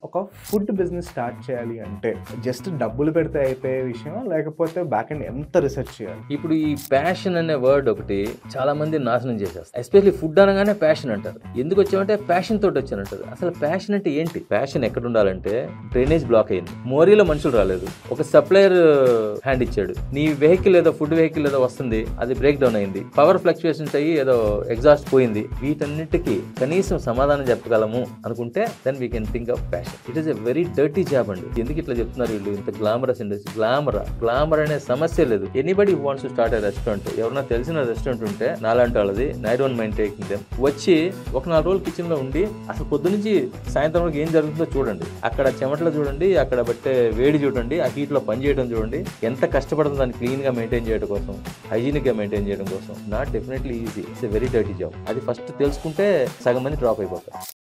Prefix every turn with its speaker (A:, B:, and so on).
A: ఒక food business start చేయాలి అంటే జస్ట్ డబ్బులు పెడితే అయిపోయే విషయం లేకపోతే బ్యాక్ అండ్ ఎంత రీసెర్చ్ చేయాలి
B: ఇప్పుడు ఈ ప్యాషన్ అనే వర్డ్ ఒకటి చాలా మంది నాశనం చేసేస్తారు ఎస్పెషల్లీ ఫుడ్ అనగానే ప్యాషన్ అంటారు ఎందుకు వచ్చామంటే ప్యాషన్ తోటి వచ్చానంటారు అసలు ప్యాషన్ అంటే ఏంటి ప్యాషన్ ఎక్కడ ఉండాలంటే డ్రైనేజ్ బ్లాక్ అయింది మోరీలో మనుషులు రాలేదు ఒక సప్లయర్ హ్యాండ్ ఇచ్చాడు నీ వెహికల్ ఏదో ఫుడ్ వెహికల్ ఏదో వస్తుంది అది బ్రేక్ డౌన్ అయింది పవర్ ఫ్లక్చుయేషన్స్ అయ్యి ఏదో ఎగ్జాస్ట్ పోయింది వీటన్నిటికీ కనీసం సమాధానం చెప్పగలము అనుకుంటే then we can think of passion it is a very dirty job అండి ఎందుకు ఇట్లా చెప్తున్నారు వీళ్ళు ఇంత గ్లామరస్ ఇండస్ట్రీ గ్లామర్ గ్లామర్ అనే సమస్య లేదు anybody wants to start a restaurant ఎవరైనా తెలిసిన రెస్టారెంట్ ఉంటే నాలాంటి వాళ్ళది నై డోంట్ మైండ్ టేకింగ్ దెమ్ వచ్చి ఒక నాలుగు రోజులు కిచెన్ లో ఉండి అసలు పొద్దు నుంచి సాయంత్రం వరకు ఏం జరుగుతుందో చూడండి అక్కడ చెమటలు చూడండి అక్కడ బట్టే వేడి చూడండి ఆ హీట్ లో పని చేయడం చూడండి ఎంత కష్టపడుతుందో దాన్ని క్లీన్ గా మెయింటైన్ చేయడం కోసం హైజీనిక్ గా మెయింటైన్ చేయడం కోసం not definitely easy it's a very dirty job అది ఫస్ట్ తెలుసుకుంటే సగం మంది డ్రాప్ అయిపోతారు